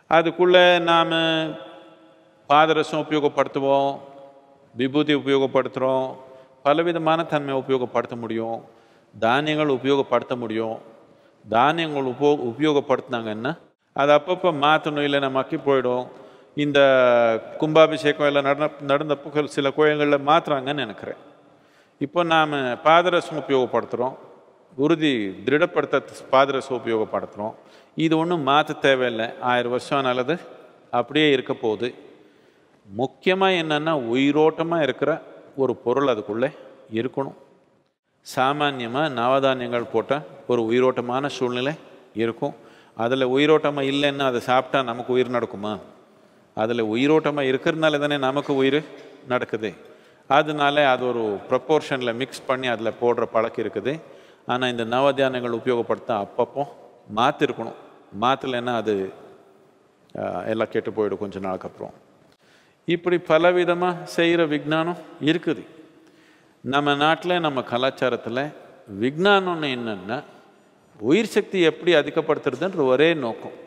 அதுக்குள்ளே நாம் பாதரசம் உபயோகப்படுத்துவோம் விபூதி உபயோகப்படுத்துகிறோம் பலவிதமான தன்மை உபயோகப்படுத்த முடியும் தானியங்கள் உபயோகப்படுத்த முடியும் தானியங்கள் உபோ உபயோகப்படுத்தினாங்கன்னா அது அப்பப்போ மாற்றணும் இல்லைன்னா மக்கி போயிடும் இந்த கும்பாபிஷேகம் எல்லாம் நட நடந்தப்போ சில கோயில்களில் மாற்றுறாங்கன்னு நினைக்கிறேன் இப்போ நாம் பாதரசம் உபயோகப்படுத்துகிறோம் உறுதி திருடப்படுத்த பாதரசம் உபயோகப்படுத்துகிறோம் இது ஒன்றும் மாற்ற தேவையில்லை ஆயிரம் வருஷம் நல்லது அப்படியே இருக்க போகுது முக்கியமாக என்னென்னா உயிரோட்டமாக இருக்கிற ஒரு பொருள் அதுக்குள்ளே இருக்கணும் சாமான்யமாக நவதானியங்கள் போட்டால் ஒரு உயிரோட்டமான சூழ்நிலை இருக்கும் அதில் உயிரோட்டமாக இல்லைன்னா அதை சாப்பிட்டா நமக்கு உயிர் நடக்குமா அதில் உயிரோட்டமாக இருக்கிறதுனால தானே நமக்கு உயிர் நடக்குது அதனால அது ஒரு ப்ரப்போர்ஷனில் மிக்ஸ் பண்ணி அதில் போடுற பழக்கம் இருக்குது ஆனால் இந்த நவதானியங்கள் உபயோகப்படுத்த அப்பப்போ மாற்றிருக்கணும் மாற்றலைன்னா அது ஆஹ், எல்லாம் கெட்டு போயிடும் கொஞ்ச நாளுக்கு அப்புறம் இப்படி பலவிதமாக செய்கிற விஞ்ஞானம் இருக்குது நம்ம நாட்டில் நம்ம கலாச்சாரத்தில் விஞ்ஞானம்னு என்னென்னா உயிர் சக்தி எப்படி அதிகப்படுத்துறதுன்ற ஒரே நோக்கம்